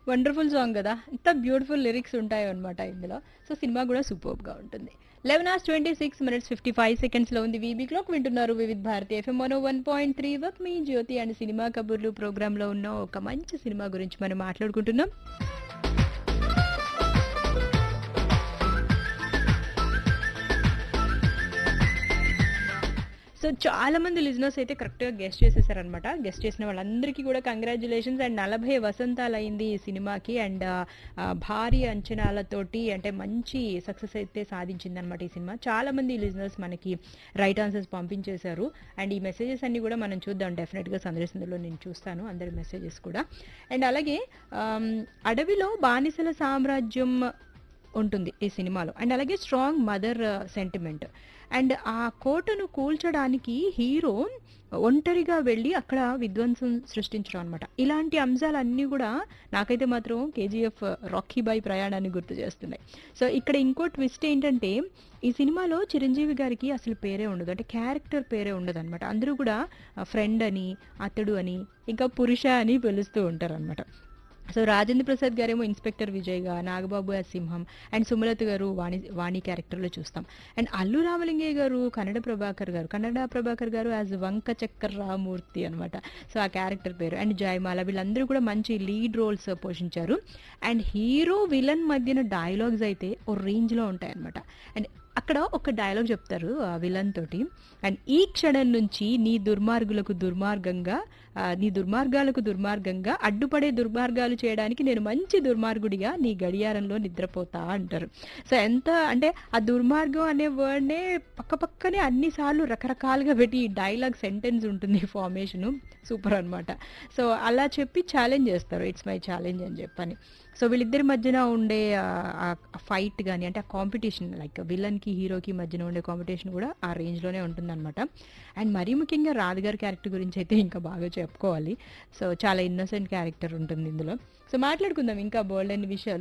wonderful song కదా ఎంత beautiful lyrics ఉంటాయో అనమాట ఇందులో సో సినిమా కూడా సూపర్గా ఉంటుంది eleven hours twenty six minutes fifty five సెకండ్స్లో ఉంది వీబీ క్లాక్ వింటున్నారు Vividh Bharati FM one one point three వర్క్ మీ జ్యోతి అండ్ సినిమా కబుర్లు ప్రోగ్రాంలో ఉన్న ఒక మంచి సినిమా గురించి మనం మాట్లాడుకుంటున్నాం సో చాలా మంది లిజినర్స్ అయితే కరెక్ట్గా గెస్ట్ చేసేసారనమాట గెస్ట్ చేసిన వాళ్ళందరికీ కూడా కంగ్రాచులేషన్స్ అండ్ నలభై వసంతాలు అయింది ఈ సినిమాకి అండ్ భారీ అంచనాలతోటి అంటే మంచి సక్సెస్ అయితే సాధించింది అనమాట ఈ సినిమా చాలా మంది లిజినర్స్ మనకి రైట్ ఆన్సర్స్ పంపించేశారు అండ్ ఈ మెసేజెస్ అన్ని కూడా మనం చూద్దాం డెఫినెట్గా సందర్శనలో నేను చూస్తాను అందరి మెసేజెస్ కూడా అండ్ అలాగే ఆమ్, అడవిలో బానిసల సామ్రాజ్యం ఉంటుంది ఈ సినిమాలో అండ్ అలాగే స్ట్రాంగ్ మదర్ సెంటిమెంట్ అండ్ ఆ కోటను కూల్చడానికి హీరో ఒంటరిగా వెళ్ళి అక్కడ విధ్వంసం సృష్టించడం అనమాట ఇలాంటి అంశాలన్నీ కూడా నాకైతే మాత్రం కేజీఎఫ్ రాకీ బాయ్ ప్రయాణాన్ని గుర్తు చేస్తున్నాయి సో ఇక్కడ ఇంకో ట్విస్ట్ ఏంటంటే ఈ సినిమాలో చిరంజీవి గారికి అసలు పేరే ఉండదు అంటే క్యారెక్టర్ పేరే ఉండదు అనమాట అందరూ కూడా ఫ్రెండ్ అని అతడు అని ఇంకా పురుష అని పిలుస్తూ ఉంటారు అనమాట సో రాజేంద్ర ప్రసాద్ గారేమో ఇన్స్పెక్టర్ విజయ్గా నాగబాబు యాజ్ సింహం అండ్ సుమలత గారు వాణి వాణి క్యారెక్టర్లో చూస్తాం అండ్ అల్లు రామలింగయ్య గారు కన్నడ ప్రభాకర్ గారు కన్నడ ప్రభాకర్ గారు యాజ్ వంక చక్కర రామూర్తి అనమాట సో ఆ క్యారెక్టర్ పేరు అండ్ జయమాల వీళ్ళందరూ కూడా మంచి లీడ్ రోల్స్ పోషించారు అండ్ హీరో విలన్ మధ్యన డైలాగ్స్ అయితే ఓ రేంజ్లో ఉంటాయి అనమాట అండ్ అక్కడ ఒక డైలాగ్ చెప్తారు ఆ విలన్ తోటి అండ్ ఈ క్షణం నుంచి నీ దుర్మార్గులకు దుర్మార్గంగా ఆ, నీ దుర్మార్గాలకు దుర్మార్గంగా అడ్డుపడే దుర్మార్గాలు చేయడానికి నేను మంచి దుర్మార్గుడిగా నీ గడియారంలో నిద్రపోతా అంటారు సో ఎంత అంటే ఆ దుర్మార్గం అనే వర్డ్నే పక్క పక్కనే అన్నిసార్లు రకరకాలుగా పెట్టి ఈ డైలాగ్ సెంటెన్స్ ఉంటుంది ఫార్మేషను సూపర్ అన్నమాట సో అలా చెప్పి ఛాలెంజ్ చేస్తారు ఇట్స్ మై ఛాలెంజ్ అని చెప్పని సో వీళ్ళిద్దరి మధ్యన ఉండే ఫైట్ కానీ అంటే ఆ కాంపిటీషన్ లైక్ విలన్కి హీరోకి మధ్యన ఉండే కాంపిటీషన్ కూడా ఆ రేంజ్లోనే ఉంటుందన్నమాట అండ్ మరీ ముఖ్యంగా రాధగారి క్యారెక్టర్ గురించి అయితే ఇంకా బాగా చెప్పుకోవాలి సో చాలా ఇన్నోసెంట్ క్యారెక్టర్ ఉంటుంది ఇందులో సో మాట్లాడుకుందాం ఇంకా బోల్డ్ అన్ని విషయాలు